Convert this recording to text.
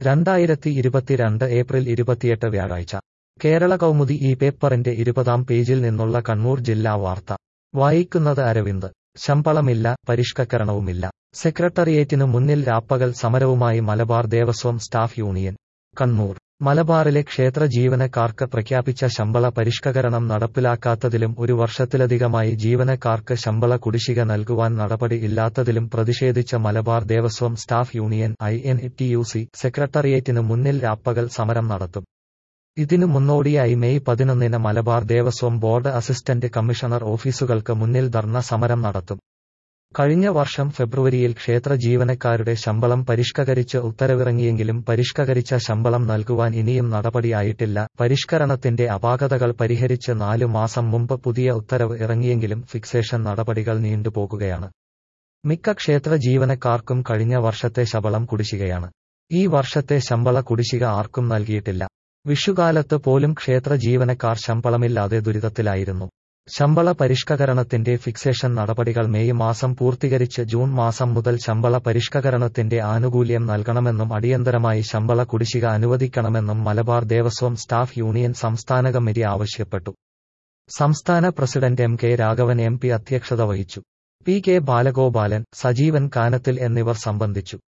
രണ്ടായിരത്തി ഇരുപത്തിരണ്ട് ഏപ്രിൽ ഇരുപത്തിയെട്ട് വ്യാഴാഴ്ച കേരള കൗമുദി ഈ പേപ്പറിന്റെ ഇരുപതാം പേജിൽ നിന്നുള്ള കണ്ണൂർ ജില്ലാ വാർത്ത വായിക്കുന്നത് അരവിന്ദ് ശമ്പളമില്ല പരിഷ്കരണവുമില്ല സെക്രട്ടറിയേറ്റിനു മുന്നിൽ രാപ്പകൽ സമരവുമായി മലബാർ ദേവസ്വം സ്റ്റാഫ് യൂണിയൻ കണ്ണൂർ മലബാറിലെ ക്ഷേത്ര ജീവനക്കാർക്ക് പ്രഖ്യാപിച്ച ശമ്പള പരിഷ്കരണം നടപ്പിലാക്കാത്തതിലും ഒരു വർഷത്തിലധികമായി ജീവനക്കാർക്ക് ശമ്പള കുടിശ്ശിക നൽകുവാൻ നടപടി ഇല്ലാത്തതിലും പ്രതിഷേധിച്ച Malabar Devaswom staff union I N T U C സെക്രട്ടറിയേറ്റിനു മുന്നിൽ രാപ്പകൽ സമരം നടത്തും ഇതിനു മുന്നോടിയായി മെയ് പതിനൊന്നിന് Malabar Devaswom board assistant commissioner ഓഫീസുകൾക്ക് മുന്നിൽ ധർണ സമരം നടത്തും കഴിഞ്ഞ വർഷം ഫെബ്രുവരിയിൽ ക്ഷേത്ര ജീവനക്കാരുടെ ശമ്പളം പരിഷ്കരിച്ച് ഉത്തരവിറങ്ങിയെങ്കിലും പരിഷ്കരിച്ച ശമ്പളം നൽകുവാൻ ഇനിയും നടപടിയായിട്ടില്ല പരിഷ്കരണത്തിന്റെ അപാകതകൾ പരിഹരിച്ച് നാലു മാസം മുമ്പ് പുതിയ ഉത്തരവ് ഇറങ്ങിയെങ്കിലും ഫിക്സേഷൻ നടപടികൾ നീണ്ടുപോകുകയാണ് മിക്ക ക്ഷേത്ര ജീവനക്കാർക്കും കഴിഞ്ഞ വർഷത്തെ ശമ്പളം കുടിശ്ശികയാണ് ഈ വർഷത്തെ ശമ്പള കുടിശ്ശിക ആർക്കും നൽകിയിട്ടില്ല വിഷുകാലത്ത് പോലും ക്ഷേത്ര ജീവനക്കാർ ശമ്പളമില്ലാതെ ദുരിതത്തിലായിരുന്നു ശമ്പള പരിഷ്കരണത്തിന്റെ ഫിക്സേഷൻ നടപടികൾ മെയ് മാസം പൂർത്തീകരിച്ച് ജൂൺ മാസം മുതൽ ശമ്പള പരിഷ്കരണത്തിന്റെ ആനുകൂല്യം നൽകണമെന്നും അടിയന്തരമായി ശമ്പള കുടിശ്ശിക അനുവദിക്കണമെന്നും മലബാർ ദേവസ്വം സ്റ്റാഫ് യൂണിയൻ സംസ്ഥാന കമ്മിറ്റി ആവശ്യപ്പെട്ടു സംസ്ഥാന president M K Raghavan M P അധ്യക്ഷത വഹിച്ചു പി കെ ബാലഗോപാലൻ സജീവൻ കാനത്തിൽ എന്നിവർ സംബന്ധിച്ചു